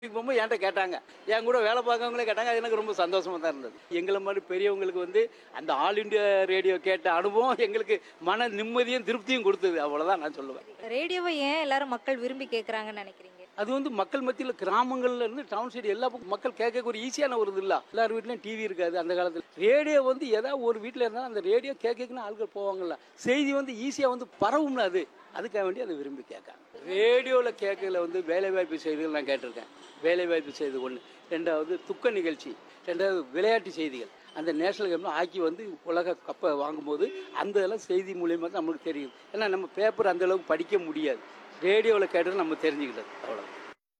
போகும்போது என்கிட்ட கேட்டாங்க என் கூட வேலை பார்க்கவங்களே கேட்டாங்க அது எனக்கு ரொம்ப சந்தோஷமா தான் இருந்தது எங்களை மாதிரி பெரியவங்களுக்கு வந்து அந்த ஆல் இண்டியா ரேடியோ கேட்ட அனுபவம் எங்களுக்கு மன நிம்மதியும் திருப்தியும் கொடுத்தது அவ்வளவுதான் நான் சொல்லுவேன் ரேடியோவை ஏன் எல்லாரும் மக்கள் விரும்பி கேட்குறாங்கன்னு நினைக்கிறீங்க அது வந்து மக்கள் மத்தியில் கிராமங்கள்ல இருந்து டவுன் சைடு எல்லா பக்கம் மக்கள் கேட்க ஒரு ஈஸியான ஒரு இது இல்ல எல்லார் வீட்லயும் டிவி இருக்காது அந்த காலத்துல ரேடியோ வந்து ஏதாவது ஒரு வீட்டில் இருந்தாலும் அந்த ரேடியோ கேட்கக்குன்னு ஆட்கள் போவாங்கல்ல செய்தி வந்து ஈஸியா வந்து பரவும்ல அது அதுக்காக வேண்டி அதை விரும்பி கேட்காங்க ரேடியோவில் கேட்கல வந்து வேலைவாய்ப்பு செய்திகள் நான் கேட்டிருக்கேன் வேலைவாய்ப்பு செய்தி ஒன்று ரெண்டாவது துக்க நிகழ்ச்சி ரெண்டாவது விளையாட்டு செய்திகள் அந்த நேஷனல் கேம்ல ஆக்கி வந்து உலக கப்பை வாங்கும்போது அந்த இதெல்லாம் செய்தி மூலியமாக தான் நம்மளுக்கு தெரியும் ஏன்னா நம்ம பேப்பர் அந்த அளவுக்கு படிக்க முடியாது ரேடியோவில் கேட்டது நம்ம தெரிஞ்சுக்கிட்டது அவ்வளோ